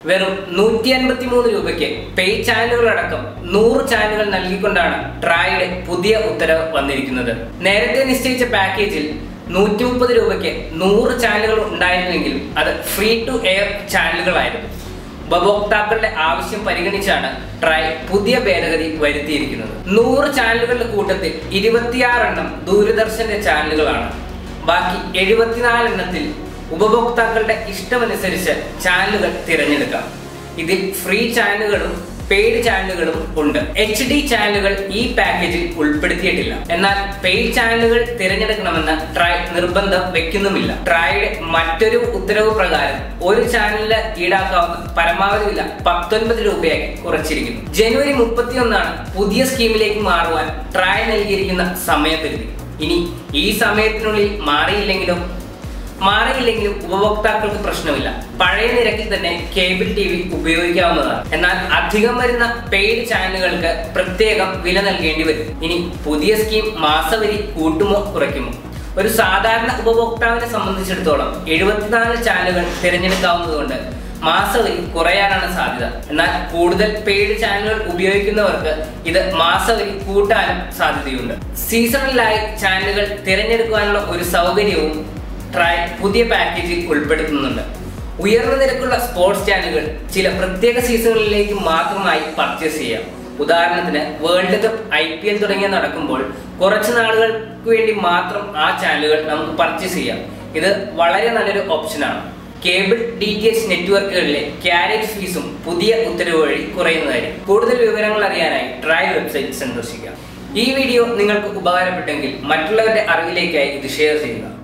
വെറും നൂറ്റി അൻപത്തി മൂന്ന് രൂപയ്ക്ക് പേ ചാനലുകളടക്കം നൂറ് ചാനലുകൾ നൽകിക്കൊണ്ടാണ് ട്രായുടെ പുതിയ ഉത്തരവ് വന്നിരിക്കുന്നത് നേരത്തെ നിശ്ചയിച്ച പാക്കേജിൽ നൂറ്റി മുപ്പത് രൂപയ്ക്ക് നൂറ് ചാനലുകൾ ഉണ്ടായിരുന്നെങ്കിലും അത് ഫ്രീ ടു എയർ ചാനലുകളായിരുന്നു ഉപഭോക്താക്കളുടെ ആവശ്യം പരിഗണിച്ചാണ് ട്രായ് പുതിയ ഭേദഗതി വരുത്തിയിരിക്കുന്നത് നൂറ് ചാനലുകളുടെ കൂട്ടത്തിൽ ഇരുപത്തിയാറെണ്ണം ദൂരദർശന്റെ ചാനലുകളാണ് ബാക്കി എഴുപത്തിനാല് എണ്ണത്തിൽ ഉപഭോക്താക്കളുടെ ഇഷ്ടമനുസരിച്ച് ചാനലുകൾ തിരഞ്ഞെടുക്കാം ഇതിൽ ഫ്രീ ചാനലുകളും പെയ്ഡ് ചാനലുകളും ഉണ്ട് എച്ച് ഡി ചാനലുകൾ ഈ പാക്കേജിൽ ഉൾപ്പെടുത്തിയിട്ടില്ല എന്നാൽ പെയ്ഡ് ചാനലുകൾ തിരഞ്ഞെടുക്കണമെന്ന് ട്രായ് നിർബന്ധം വെക്കുന്നുമില്ല ട്രായുടെ മറ്റൊരു ഉത്തരവ് പ്രകാരം ഒരു ചാനലിന് ഈടാക്കാവുന്ന പരമാവധി വില പത്തൊൻപത് രൂപയാക്കി കുറച്ചിരിക്കുന്നു ജനുവരി മുപ്പത്തിയൊന്നാണ് പുതിയ സ്കീമിലേക്ക് മാറുവാൻ ട്രായ് നൽകിയിരിക്കുന്ന സമയപരിധി ഇനി ഈ സമയത്തിനുള്ളിൽ മാറിയില്ലെങ്കിലും മാറിയില്ലെങ്കിലും ഉപഭോക്താക്കൾക്ക് പ്രശ്നമില്ല പഴയ നിരക്കിൽ തന്നെ കേബിൾ ടി വി ഉപയോഗിക്കാവുന്നതാണ് എന്നാൽ അധികം വരുന്ന പെയ്ഡ് ചാനലുകൾക്ക് പ്രത്യേകം വില നൽകേണ്ടി വരും ഇനി പുതിയ സ്കീം മാസവരി കൂട്ടുമോ കുറയ്ക്കുമോ ഒരു സാധാരണ ഉപഭോക്താവിനെ സംബന്ധിച്ചിടത്തോളം എഴുപത്തിനാല് ചാനലുകൾ തിരഞ്ഞെടുക്കാവുന്നതുകൊണ്ട് മാസവരി കുറയാനാണ് സാധ്യത എന്നാൽ കൂടുതൽ പെയ്ഡ് ചാനലുകൾ ഉപയോഗിക്കുന്നവർക്ക് ഇത് മാസവരി കൂട്ടാനും സാധ്യതയുണ്ട് സീസണലായി ചാനലുകൾ തിരഞ്ഞെടുക്കുവാനുള്ള ഒരു സൗകര്യവും ട്രായ് പുതിയ പാക്കേജിൽ ഉൾപ്പെടുത്തുന്നുണ്ട് ഉയർന്ന നിരക്കുള്ള സ്പോർട്സ് ചാനലുകൾ ചില പ്രത്യേക സീസണുകളിലേക്ക് മാത്രമായി പർച്ചേസ് ചെയ്യാം ഉദാഹരണത്തിന് world cup I P L തുടങ്ങിയ നടക്കുമ്പോൾ കുറച്ച് നാളുകൾക്ക് വേണ്ടി മാത്രം ആ ചാനലുകൾ നമുക്ക് പർച്ചേസ് ചെയ്യാം ഇത് വളരെ നല്ലൊരു ഓപ്ഷനാണ് കേബിൾ ഡി ടി എച്ച് നെറ്റ്വർക്കുകളിലെ ക്യാരേജ് ഫീസും പുതിയ ഉത്തരവ് വഴി കുറയുന്നതായിരിക്കും കൂടുതൽ വിവരങ്ങൾ അറിയാനായി ട്രായ് വെബ്സൈറ്റ് സന്ദർശിക്കാം ഈ വീഡിയോ നിങ്ങൾക്ക് ഉപകാരപ്പെട്ടെങ്കിൽ മറ്റുള്ളവരുടെ അറിവിലേക്കായി ഇത് ഷെയർ ചെയ്യുക